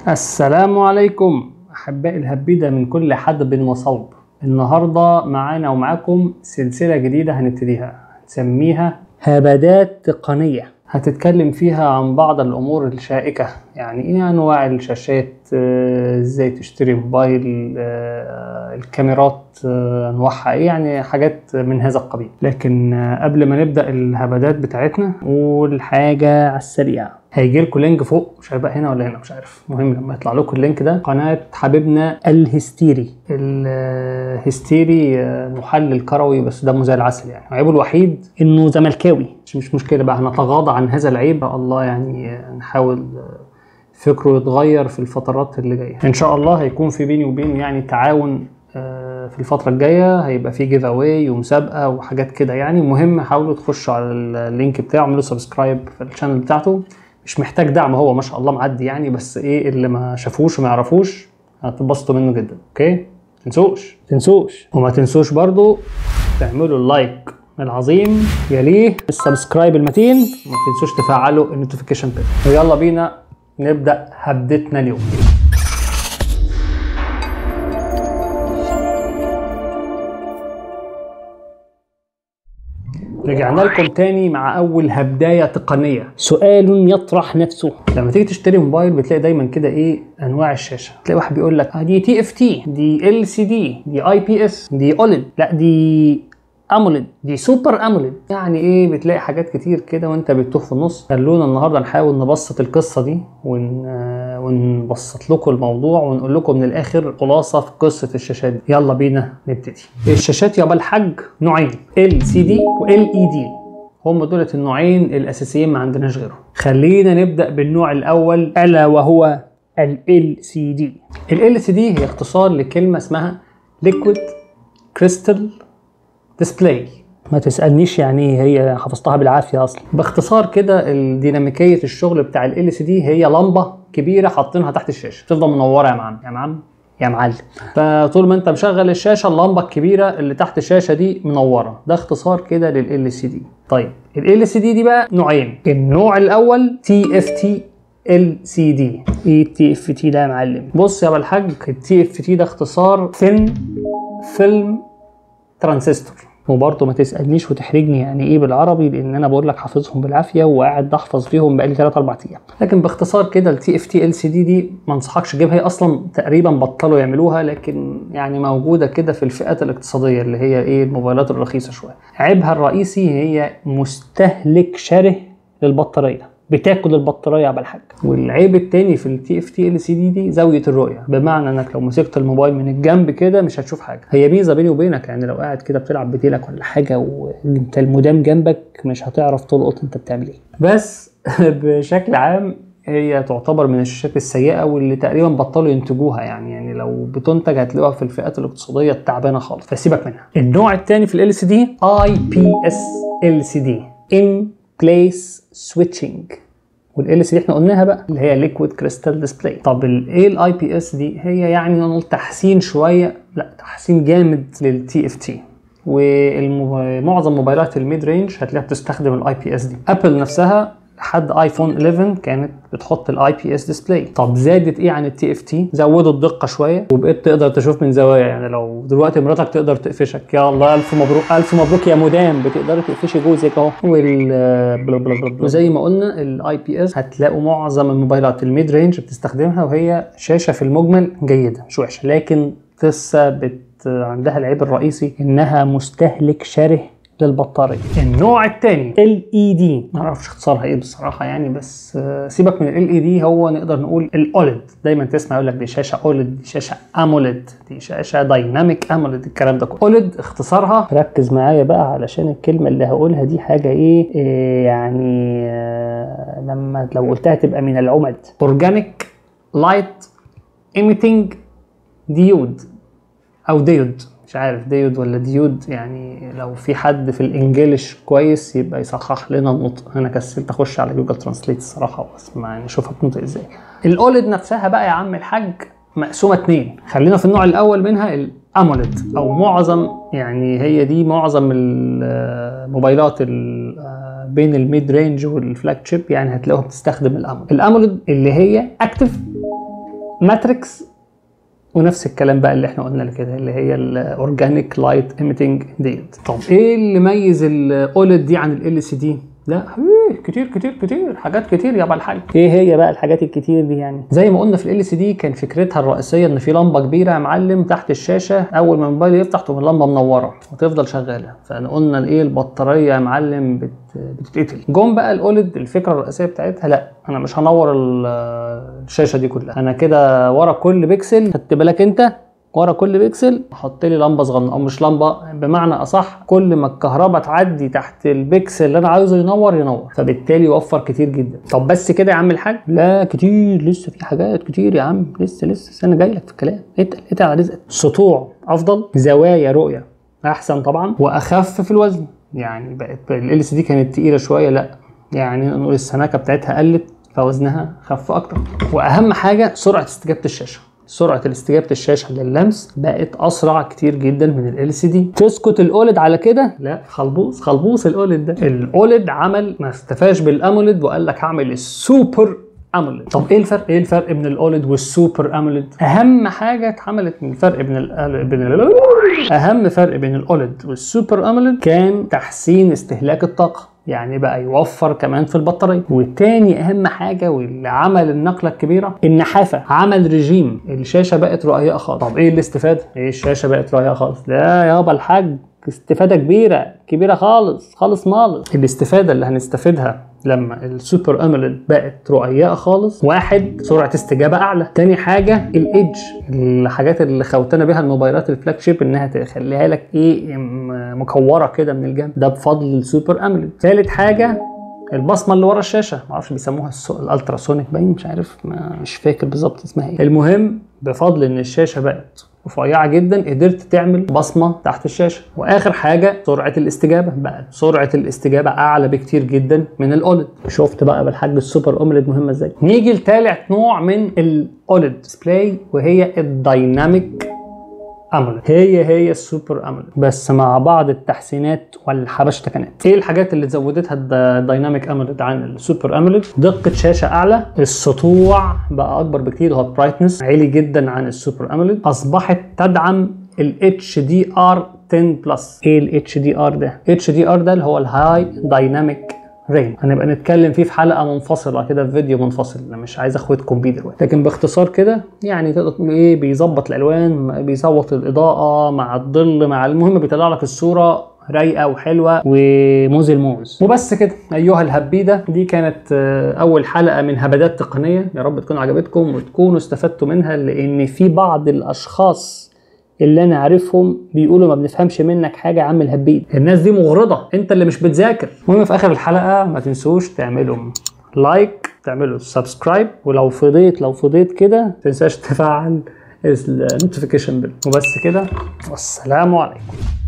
السلام عليكم احبائي الهبيده من كل حدب وصوب النهارده معانا ومعاكم سلسله جديده هنبتديها نسميها هبدات تقنيه هتتكلم فيها عن بعض الامور الشائكه يعني ايه انواع الشاشات آه، ازاي تشتري موبايل آه، الكاميرات آه، انواعها ايه يعني حاجات من هذا القبيل لكن آه، قبل ما نبدا الهبدات بتاعتنا نقول حاجه على السريع هيجي لكم لينك فوق مش هيبقى هنا ولا هنا مش عارف المهم لما يطلع لكم اللينك ده قناه حبيبنا الهستيري الهستيري آه، محلل كروي بس دمه زي العسل يعني عيبه الوحيد انه زملكاوي مش مش مشكله بقى هنتغاضى عن هذا العيب الله يعني آه، نحاول آه، فكره يتغير في الفترات اللي جايه ان شاء الله هيكون في بيني وبين يعني تعاون آه، في الفترة الجاية هيبقى في جيف اواي ومسابقة وحاجات كده يعني المهم حاولوا تخشوا على اللينك بتاعه اعملوا سبسكرايب في الشانل بتاعته مش محتاج دعم هو ما شاء الله معدي يعني بس ايه اللي ما شافوش وما يعرفوش هتتبسطوا منه جدا اوكي تنسوش تنسوش وما تنسوش برضو تعملوا اللايك العظيم يليه السبسكرايب المتين وما تنسوش تفعلوا النوتيفيكيشن بيل ويلا بينا نبدا هبدتنا اليوم رجعنا لكم تاني مع اول هبدايه تقنيه سؤال يطرح نفسه لما تيجي تشتري موبايل بتلاقي دايما كده ايه انواع الشاشه تلاقي واحد بيقول لك آه دي تي اف تي دي ال سي دي دي اي بي اس دي اوليد لا دي اموليد دي سوبر اموليد يعني ايه بتلاقي حاجات كتير كده وانت بتتوه في النص خلونا النهارده نحاول نبسط القصه دي ون... آه، ونبسط لكم الموضوع ونقول لكم من الاخر خلاصه في قصه الشاشات دي يلا بينا نبتدي الشاشات يابا الحاج نوعين ال سي دي وال اي دي هم دول النوعين الاساسيين ما عندناش غيرهم خلينا نبدا بالنوع الاول الا وهو ال LCD ال LCD هي اختصار لكلمه اسمها Liquid Crystal ديسبلاي ما تسالنيش يعني ايه هي حفظتها بالعافيه اصلا باختصار كده الديناميكيه الشغل بتاع ال LCD هي لمبه كبيره حاطينها تحت الشاشه تفضل منوره يا معلم يا معلم يا معلم فطول ما انت مشغل الشاشه اللمبه الكبيره اللي تحت الشاشه دي منوره ده اختصار كده لل LCD طيب ال LCD دي بقى نوعين النوع الاول TFT LCD ايه التي اف تي ده يا معلم بص يا ابو الحاج التي اف تي ده اختصار ثين فيلم ترانزستور وبرضه ما تسالنيش وتحرجني يعني ايه بالعربي لان انا بقول لك حافظهم بالعافيه وقاعد بحفظ فيهم بقالي 3 4 ايام لكن باختصار كده التي اف تي ال سي دي دي ما انصحكش تجيبها هي اصلا تقريبا بطلوا يعملوها لكن يعني موجوده كده في الفئات الاقتصاديه اللي هي ايه الموبايلات الرخيصه شويه عيبها الرئيسي هي مستهلك شره للبطاريه بتاكل البطاريه على الحاج والعيب التاني في التي اف تي ال سي دي دي زاويه الرؤيه بمعنى انك لو مسكت الموبايل من الجنب كده مش هتشوف حاجه هي ميزه بيني وبينك يعني لو قاعد كده بتلعب بتيلك ولا حاجه وانت المدام جنبك مش هتعرف تلقط انت بتعمل ايه بس بشكل عام هي تعتبر من الشاشات السيئه واللي تقريبا بطلوا ينتجوها يعني يعني لو بتنتج هتلاقوها في الفئات الاقتصاديه التعبانه خالص فسيبك منها النوع الثاني في ال سي دي اي بي اس ال سي دي ان بليس سويتشنج والال سي دي احنا قلناها بقى اللي هي ليكويد كريستال ديسبلاي طب الايه الاي بي اس دي هي يعني نقول تحسين شويه لا تحسين جامد للتي اف تي ومعظم موبايلات الميد رينج هتلاقيها بتستخدم الاي بي اس دي ابل نفسها لحد ايفون 11 كانت بتحط الاي بي اس ديسبلاي طب زادت ايه عن التي اف تي زودوا الدقه شويه وبقيت تقدر تشوف من زوايا يعني لو دلوقتي مراتك تقدر تقفشك يا الله الف مبروك الف مبروك يا مدام بتقدري تقفشي جوزك اهو وال بلا بلا بلا بلا. وزي ما قلنا الاي بي اس هتلاقوا معظم الموبايلات الميد رينج بتستخدمها وهي شاشه في المجمل جيده مش وحشه لكن لسه بت عندها العيب الرئيسي انها مستهلك شره للبطاريه النوع الثاني ال اي دي ما اعرفش اختصارها ايه بصراحه يعني بس آه، سيبك من ال اي دي هو نقدر نقول الاوليد دايما تسمع يقول لك دي شاشه اوليد دي شاشه اموليد دي شاشه دايناميك اموليد الكلام ده كله اوليد اختصارها ركز معايا بقى علشان الكلمه اللي هقولها دي حاجه ايه, إيه يعني آه، لما لو قلتها تبقى من العمد اورجانيك لايت ايميتنج ديود او ديود مش عارف ديود ولا ديود يعني لو في حد في الانجليش كويس يبقى يصحح لنا النطق انا كسلت اخش على جوجل ترانسليت الصراحه واسمع يعني اشوفها بتنطق ازاي الاولد نفسها بقى يا عم الحاج مقسومه اتنين خلينا في النوع الاول منها الاموليد او معظم يعني هي دي معظم الموبايلات ال- بين الميد رينج والفلاج شيب يعني هتلاقوها بتستخدم الاموليد الاموليد اللي هي اكتف ماتريكس ونفس الكلام بقى اللي احنا قلنا كده اللي هي الاورجانيك لايت ايميتنج ديت طب ايه اللي ميز الاولد دي عن ال سي دي لا إيه كتير كتير كتير حاجات كتير يا الحاج ايه هي بقى الحاجات الكتير دي يعني زي ما قلنا في ال سي دي كان فكرتها الرئيسيه ان في لمبه كبيره يا معلم تحت الشاشه اول ما الموبايل يفتح تقوم اللمبه منوره وتفضل شغاله فقلنا الايه البطاريه يا معلم بت بتتقتل جم بقى الاولد الفكره الرئيسيه بتاعتها لا انا مش هنور الشاشه دي كلها انا كده ورا كل بيكسل خدت بالك انت ورا كل بيكسل احط لي لمبه صغننه او مش لمبه بمعنى اصح كل ما الكهرباء تعدي تحت البيكسل اللي انا عايزه ينور ينور فبالتالي يوفر كتير جدا طب بس كده يا عم الحاج لا كتير لسه في حاجات كتير يا عم لسه لسه انا جاي لك في الكلام اتقل اتقل على رزقك سطوع افضل زوايا رؤيه احسن طبعا واخف في الوزن يعني بقت ال سي دي كانت تقيله شويه لا يعني نقول السماكه بتاعتها قلت فوزنها خف اكتر واهم حاجه سرعه استجابه الشاشه سرعه استجابه الشاشه لللمس بقت اسرع كتير جدا من ال سي دي تسكت الاولد على كده لا خلبوص خلبوص الاولد ده الاولد عمل ما استفاش بالامولد وقال لك هعمل السوبر اموليد طب ايه الفرق ايه الفرق بين الاولد والسوبر اموليد اهم حاجه اتعملت من الفرق بين ال بين ال اهم فرق بين الاولد والسوبر اموليد كان تحسين استهلاك الطاقه يعني بقى يوفر كمان في البطاريه والتاني اهم حاجه واللي عمل النقله الكبيره النحافه عمل رجيم الشاشه بقت رقيقه خالص طب ايه الاستفاده ايه الشاشه بقت رقيقه خالص لا يابا الحاج استفاده كبيره كبيره خالص خالص مالص الاستفاده اللي هنستفيدها لما السوبر اموليد بقت رقيقه خالص واحد سرعه استجابه اعلى تاني حاجه الايدج الحاجات اللي خوتنا بيها الموبايلات الفلاج شيب انها تخليها لك ايه مكوره كده من الجنب ده بفضل السوبر اموليد ثالث حاجه البصمه اللي ورا الشاشه ما اعرفش بيسموها الالتراسونيك باين مش عارف ما مش فاكر بالظبط اسمها ايه المهم بفضل ان الشاشه بقت رفيعه جدا قدرت تعمل بصمه تحت الشاشه واخر حاجه سرعه الاستجابه بقى سرعه الاستجابه اعلى بكتير جدا من الاولد شفت بقى بالحاج السوبر اولد مهمه ازاي نيجي لثالث نوع من الاولد ديسبلاي وهي الدايناميك اموليد هي هي السوبر اموليد بس مع بعض التحسينات والحبشتكنات ايه الحاجات اللي زودتها الدايناميك اموليد عن السوبر اموليد دقه شاشه اعلى السطوع بقى اكبر بكتير هو البرايتنس عالي جدا عن السوبر اموليد اصبحت تدعم الاتش دي ار 10 بلس ايه الاتش دي ار ده اتش دي ار ده اللي هو الهاي دايناميك رين هنبقى نتكلم فيه في حلقه منفصله كده في فيديو منفصل انا مش عايز اخوتكم بيه دلوقتي لكن باختصار كده يعني تقدر تقول ايه بيظبط الالوان بيظبط الاضاءه مع الظل مع المهم بيطلع لك الصوره رايقه وحلوه وموز الموز وبس كده ايها الهبيده دي كانت اول حلقه من هبدات تقنيه يا رب تكون عجبتكم وتكونوا استفدتوا منها لان في بعض الاشخاص اللي انا عارفهم بيقولوا ما بنفهمش منك حاجه يا عم الهبيد الناس دي مغرضه انت اللي مش بتذاكر المهم في اخر الحلقه ما تنسوش تعملوا لايك تعملوا سبسكرايب ولو فضيت لو فضيت كده ما تنساش تفعل النوتيفيكيشن بيل وبس كده والسلام عليكم